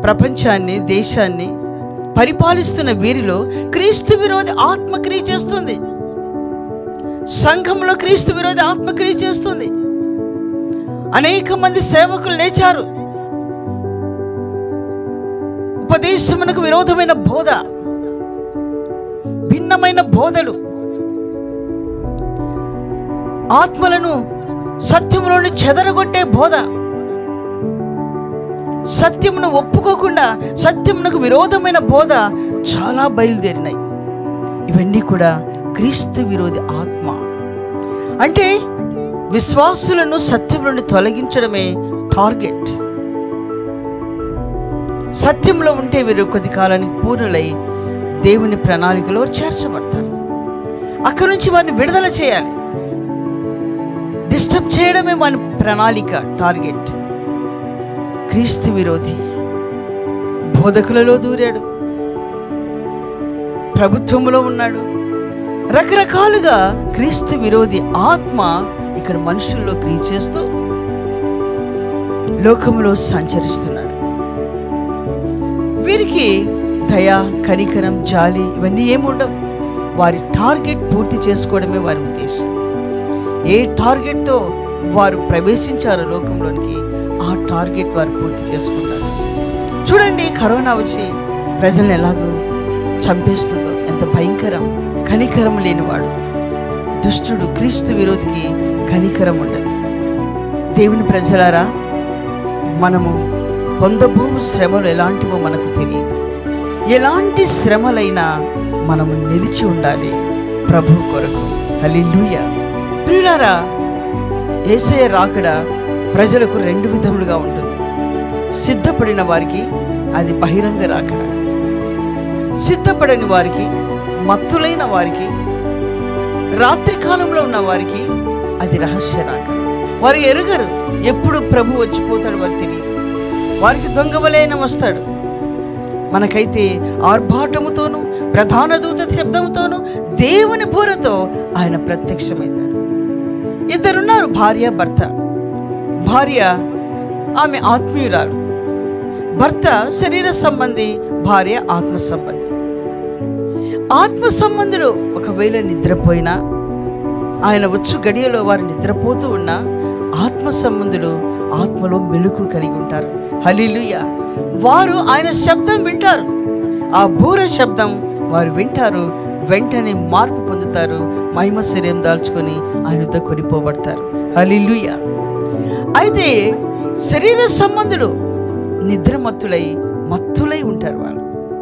ప్రపంచాన్ని దేశాన్ని పరిపాలిస్తున్న వీరిలో క్రీస్తు విరోధి ఆత్మక్రియ చేస్తుంది సంఘంలో క్రీస్తు విరోధి ఆత్మక్రియ చేస్తుంది అనేక మంది సేవకులు లేచారు ఉపదేశమునకు విరోధమైన బోధ భిన్నమైన బోధలు ఆత్మలను సత్యములోని చెదరగొట్టే బోధ సత్యమును ఒప్పుకోకుండా సత్యమునకు విరోధమైన బోధ చాలా బయలుదేరినాయి ఇవన్నీ కూడా క్రీస్తు విరోధి ఆత్మ అంటే విశ్వాసులను సత్యం నుండి తొలగించడమే టార్గెట్ సత్యంలో ఉంటే వీరు కొద్ది కాలానికి పూర్ణులై దేవుని ప్రణాళికలో చేర్చబడతారు అక్కడి నుంచి వారిని విడుదల చేయాలి డిస్టర్బ్ చేయడమే వాని ప్రణాళిక టార్గెట్ క్రీస్తు విరోధి బోధకులలో దూరాడు ప్రభుత్వంలో ఉన్నాడు రకరకాలుగా క్రీస్తు విరోధి ఆత్మ ఇక్కడ మనుషుల్లో క్రియ చేస్తూ లోకంలో సంచరిస్తున్నాడు వీరికి దయ కనికరం జాలి ఇవన్నీ ఏముండవు వారి టార్గెట్ పూర్తి చేసుకోవడమే వారి ఉద్దేశం ఏ టార్గెట్తో వారు ప్రవేశించారో లోకంలోనికి ఆ టార్గెట్ వారు పూర్తి చేసుకుంటారు చూడండి కరోనా వచ్చి ప్రజల్ని ఎలాగో చంపేస్తుందో ఎంత భయంకరం కనికరం లేనివాడు దుష్టుడు క్రీస్తు విరోధికి కనికరం ఉండదు దేవుని ప్రజలారా మనము పొందబో శ్రమలు ఎలాంటివో మనకు తెలియదు ఎలాంటి శ్రమలైనా మనము నిలిచి ఉండాలి ప్రభు కొరకు హల్లెలూయా ప్రియులారా ఏసయ్య రాకడ ప్రజలకు రెండు విధములుగా ఉంటుంది సిద్ధపడిన వారికి అది బహిరంగ రాకడ సిద్ధపడని వారికి మత్తులైన వారికి రాత్రి కాలంలో ఉన్న వారికి అది రహస్య రాకడ వారు ఎరుగరు ఎప్పుడు ప్రభు వచ్చిపోతాడు వారు తెలియదు వారికి దొంగవలైన వస్తాడు మనకైతే ఆర్భాటముతోనూ ప్రధాన దూత శబ్దముతోనూ దేవుని బూరతో ఆయన ప్రత్యక్షమైనాడు ఇద్దరున్నారు భార్య భర్త భార్య ఆమె ఆత్మీయురాలు భర్త శరీర సంబంధి భార్య ఆత్మ సంబంధి ఆత్మ సంబంధులు ఒకవేళ నిద్రపోయినా ఆయన వచ్చు గడియలో వారు నిద్రపోతూ ఉన్నా ఆత్మ సంబంధులు ఆత్మలో మెలుకు కలిగి ఉంటారు హలీలుయ వారు ఆయన శబ్దం వింటారు ఆ బూర శబ్దం వారు వింటారు వెంటనే మార్పు పొందుతారు మహిమ శరీరం దాల్చుకొని ఆయన వద్ద కొనిపోబడతారు హలీలుయ అయితే శరీర సంబంధులు నిద్రమత్తులై మత్తులై ఉంటారు వాళ్ళు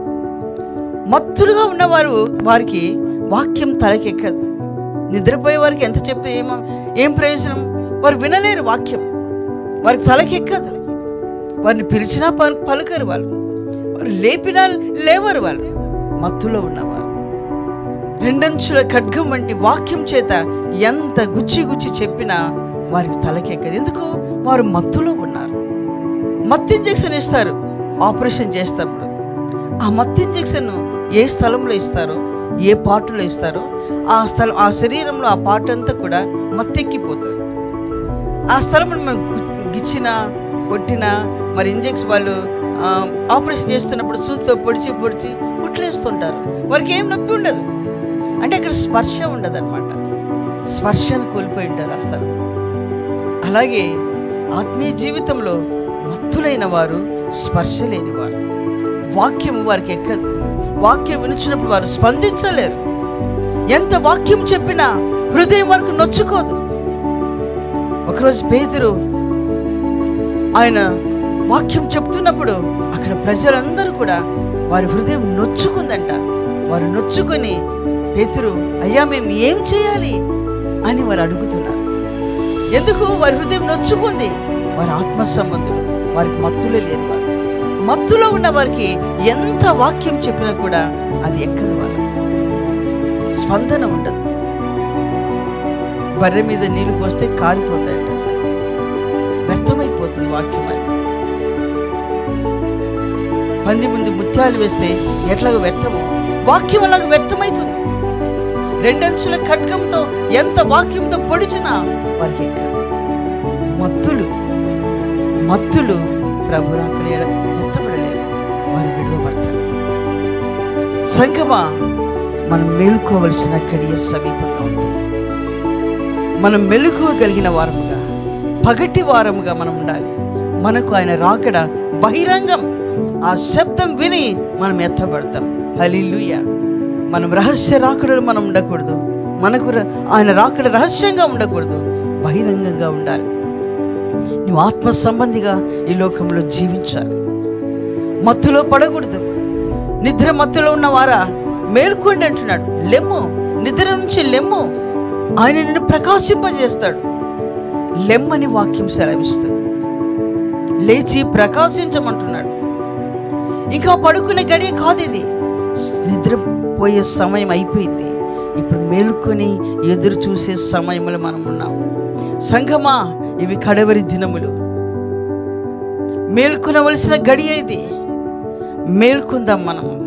మత్తులుగా ఉన్నవారు వారికి వాక్యం తలకెక్కదు నిద్రపోయే వారికి ఎంత చెప్తే ఏమో ఏం ప్రయోజనం వారు వినలేరు వాక్యం వారికి తలకెక్కదు వారిని పిలిచినా పలు పలుకరు వాళ్ళు వారు లేపినా లేవరు వాళ్ళు మత్తులో ఉన్నవారు రెండంచుల ఖడ్గం వంటి వాక్యం చేత ఎంత గుచ్చి గుచ్చి చెప్పినా వారికి తలకెక్కదు ఎందుకు వారు మత్తులో ఉన్నారు మత్తు ఇంజెక్షన్ ఇస్తారు ఆపరేషన్ చేసేటప్పుడు ఆ మత్తు ఇంజెక్షన్ ఏ స్థలంలో ఇస్తారో ఏ పార్టులో ఇస్తారో ఆ స్థలం ఆ శరీరంలో ఆ పార్ట్ అంతా కూడా మత్తెక్కిపోతుంది ఆ స్థలం మనం గు- గిచ్చినా కొట్టినా మరి ఇంజెక్షన్ వాళ్ళు ఆ, ఆపరేషన్ చేస్తున్నప్పుడు సూచితో పొడిచి పొడిచి కుట్లేస్తుంటారు వారికి ఏం నొప్పి ఉండదు అంటే అక్కడ స్పర్శ ఉండదు అనమాట స్పర్శను కోల్పోయి ఉంటారు ఆ స్థలం అలాగే ఆత్మీయ జీవితంలో మత్తులైన వారు స్పర్శ లేని వారు వాక్యము వారికి ఎక్కదు వాక్యం వినిచినప్పుడు వారు స్పందించలేరు ఎంత వాక్యం చెప్పినా హృదయం వరకు నొచ్చుకోదు ఒకరోజు పేతురు ఆయన వాక్యం చెప్తున్నప్పుడు అక్కడ ప్రజలందరూ కూడా వారి హృదయం నొచ్చుకుందంట వారు నొచ్చుకొని పేతురు అయ్యా మేము ఏం చేయాలి అని వారు అడుగుతున్నారు ఎందుకు వారి హృదయం నొచ్చుకుంది వారి ఆత్మ సంబంధులు వారికి మత్తులే లేరు వారు మత్తులో ఉన్న వారికి ఎంత వాక్యం చెప్పినా కూడా అది ఎక్కదు వాళ్ళు స్పందన ఉండదు బర్రె మీద నీళ్లు పోస్తే కారిపోతాయంట అట్లా. వ్యర్థమైపోతుంది వాక్యం అని పంది ముందు ముత్యాలు వేస్తే ఎట్లాగో వ్యర్థమో వాక్యం అలాగ వ్యర్థమవుతుంది రెండంచుల ఖడ్గంతో ఎంత వాక్యంతో పొడిచినా వారికి ఎక్కదు మత్తులు మత్తులు ప్రభు రాకడ ఎత్తబడలేరు సంగమా మనం మేలుకోవలసిన గడియ సమీపంగా ఉంది మనం మెలుకోగలిగిన వారముగా పగటి వారముగా మనం ఉండాలి మనకు ఆయన రాకడ బహిరంగం ఆ శబ్దం విని మనం ఎత్తబడతాం హలిలుయ మనం రహస్య రాకడలు మనం ఉండకూడదు మనకు ర- ఆయన రాకడ రహస్యంగా ఉండకూడదు బహిరంగంగా ఉండాలి నువ్వు ఆత్మ సంబంధిగా ఈ లోకంలో జీవించాలి మత్తులో పడకూడదు నిద్ర మత్తులో ఉన్న వారా మేల్కోండి అంటున్నాడు లెమ్ము నిద్ర నుంచి లెమ్ము ఆయన నిన్ను ప్రకాశింపజేస్తాడు లెమ్మని వాక్యం సెలవిస్తుంది లేచి ప్రకాశించమంటున్నాడు ఇంకా పడుకునే గడియ కాదు ఇది నిద్రపోయే సమయం అయిపోయింది ఇప్పుడు మేలుకొని ఎదురు చూసే సమయంలో మనం ఉన్నాం సంఘమా ఇవి కడవరి దినములు మేల్కొనవలసిన గడియ ఇది మేల్కొందాం మనము